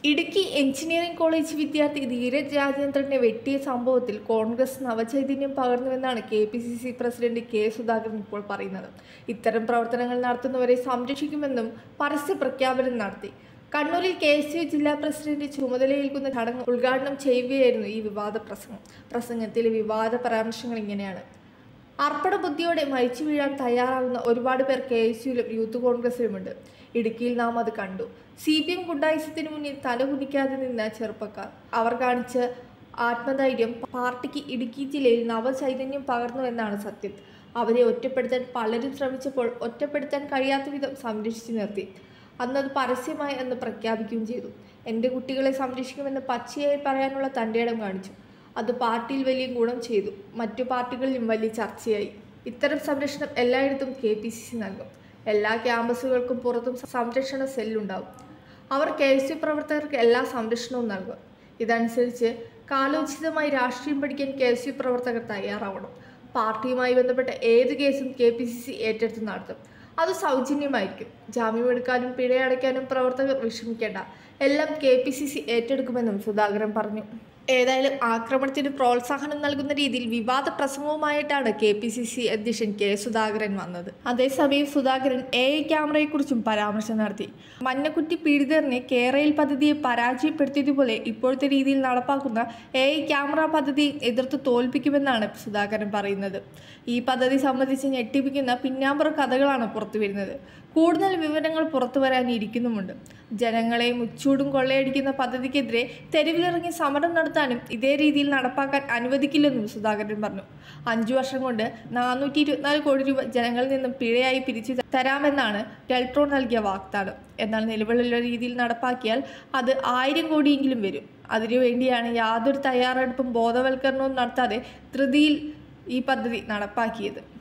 Idukki engineering college വിദ്യാർത്ഥി ധീരജ് രാജേന്ദ്രനെ വെട്ടിയ സംഭവത്തിൽ കോൺഗ്രസ് നവചൈതന്യം പകർന്നുവെന്നാണ് K P C C president K Sudhakaran ഇപ്പോൾ പറയുന്നത് ഇത്തരം പ്രവർത്തനങ്ങൾ നടത്തുന്നവരെ സംരക്ഷിക്കുമെന്നും പരസ്യ പ്രഖ്യാപനം നടത്തി കണ്ണൂരിൽ കെ എസ് യു ജില്ലാ പ്രസിഡന്റ് ചുമതലയേൽക്കുന്ന ചടങ്ങ് ഉദ്ഘാടനം ചെയ്യുകയായിരുന്നു ഈ വിവാദ പ്രസംഗം പ്രസംഗത്തിലെ വിവാദ പരാമർശങ്ങൾ ഇങ്ങനെയാണ് അർപ്പണ ബുദ്ധിയോടെ മരിച്ചു വീഴാൻ തയ്യാറാകുന്ന ഒരുപാട് പേർ കെ എസ് യുയിലും യൂത്ത് കോൺഗ്രസിലുമുണ്ട് ഇടുക്കിയിൽ നാം അത് കണ്ടു സി പി എം ഗുണ്ടായുസത്തിന് മുന്നിൽ തലകുനിക്കാതെ നിന്ന ചെറുപ്പക്കാർ അവർ കാണിച്ച ആത്മധൈര്യം പാർട്ടിക്ക് ഇടുക്കി ജില്ലയിൽ നവചൈതന്യം പകർന്നുവെന്നാണ് സത്യം അവരെ ഒറ്റപ്പെടുത്താൻ പലരും ശ്രമിച്ചപ്പോൾ ഒറ്റപ്പെടുത്താൻ കഴിയാത്ത വിധം സംരക്ഷിച്ചു നിർത്തി അന്നത് പരസ്യമായി എന്ന് പ്രഖ്യാപിക്കുകയും ചെയ്തു എൻ്റെ കുട്ടികളെ സംരക്ഷിക്കുമെന്ന് പച്ചയായി പറയാനുള്ള തൻ്റെ ഇടം കാണിച്ചു അത് പാർട്ടിയിൽ വലിയ ഗുണം ചെയ്തു മറ്റു പാർട്ടികളിലും വലിയ ചർച്ചയായി ഇത്തരം സംരക്ഷണം എല്ലായിടത്തും കെ പി സി സി നൽകും എല്ലാ ക്യാമ്പസുകൾക്കും പുറത്തും സംരക്ഷണ സെല്ലുണ്ടാവും അവർ കെ എസ് യു പ്രവർത്തകർക്ക് എല്ലാ സംരക്ഷണവും നൽകും ഇതനുസരിച്ച് കാലോചിതമായി രാഷ്ട്രീയം പഠിക്കാൻ കെ എസ് യു പ്രവർത്തകർ തയ്യാറാവണം പാർട്ടിയുമായി ബന്ധപ്പെട്ട ഏത് കേസും കെ പി സി സി ഏറ്റെടുത്ത് നടത്തും അത് സൗജന്യമായിരിക്കും ജാമ്യമെടുക്കാനും പിഴയടയ്ക്കാനും പ്രവർത്തകർ വിഷമിക്കേണ്ട എല്ലാം കെ പി സി സി ഏറ്റെടുക്കുമെന്നും സുധാകരൻ പറഞ്ഞു ഏതായാലും ആക്രമണത്തിന് പ്രോത്സാഹനം നൽകുന്ന രീതിയിൽ വിവാദ പ്രസംഗവുമായിട്ടാണ് കെ പി സി സി അധ്യക്ഷൻ കെ സുധാകരൻ വന്നത് അതേസമയം സുധാകരൻ എ ഐ ക്യാമറയെക്കുറിച്ചും പരാമർശം നടത്തി മഞ്ഞക്കുറ്റി പീഡിതറിനെ കേരയിൽ പദ്ധതിയെ പരാജയപ്പെടുത്തിയതുപോലെ ഇപ്പോഴത്തെ രീതിയിൽ നടപ്പാക്കുന്ന എ ഐ ക്യാമറ പദ്ധതി എതിർത്ത് തോൽപ്പിക്കുമെന്നാണ് സുധാകരൻ പറയുന്നത് ഈ പദ്ധതി സംബന്ധിച്ച് ഞെട്ടിപ്പിക്കുന്ന പിന്നാമ്പുറ കഥകളാണ് പുറത്തുവരുന്നത് കൂടുതൽ വിവരങ്ങൾ പുറത്തു വരാനിരിക്കുന്നുമുണ്ട് ജനങ്ങളെ മുച്ചൂടും കൊള്ളയടിക്കുന്ന പദ്ധതിക്കെതിരെ തെരുവിലിറങ്ങി സമരം നടത്താനും ഇതേ രീതിയിൽ നടപ്പാക്കാൻ അനുവദിക്കില്ലെന്നും സുധാകരൻ പറഞ്ഞു അഞ്ചു വർഷം കൊണ്ട് നാനൂറ്റി ഇരുപത്തിനാല് കോടി രൂപ ജനങ്ങളിൽ നിന്നും പിഴയായി പിരിച്ചു തരാമെന്നാണ് ടെൽട്രോ നൽകിയ വാഗ്ദാനം എന്നാൽ നിലവിലുള്ള രീതിയിൽ നടപ്പാക്കിയാൽ അത് ആയിരം കോടിയെങ്കിലും വരും അതിനുവേണ്ടിയാണ് യാതൊരു തയ്യാറെടുപ്പും ബോധവൽക്കരണവും നടത്താതെ ധൃതിയിൽ ഈ പദ്ധതി നടപ്പാക്കിയത്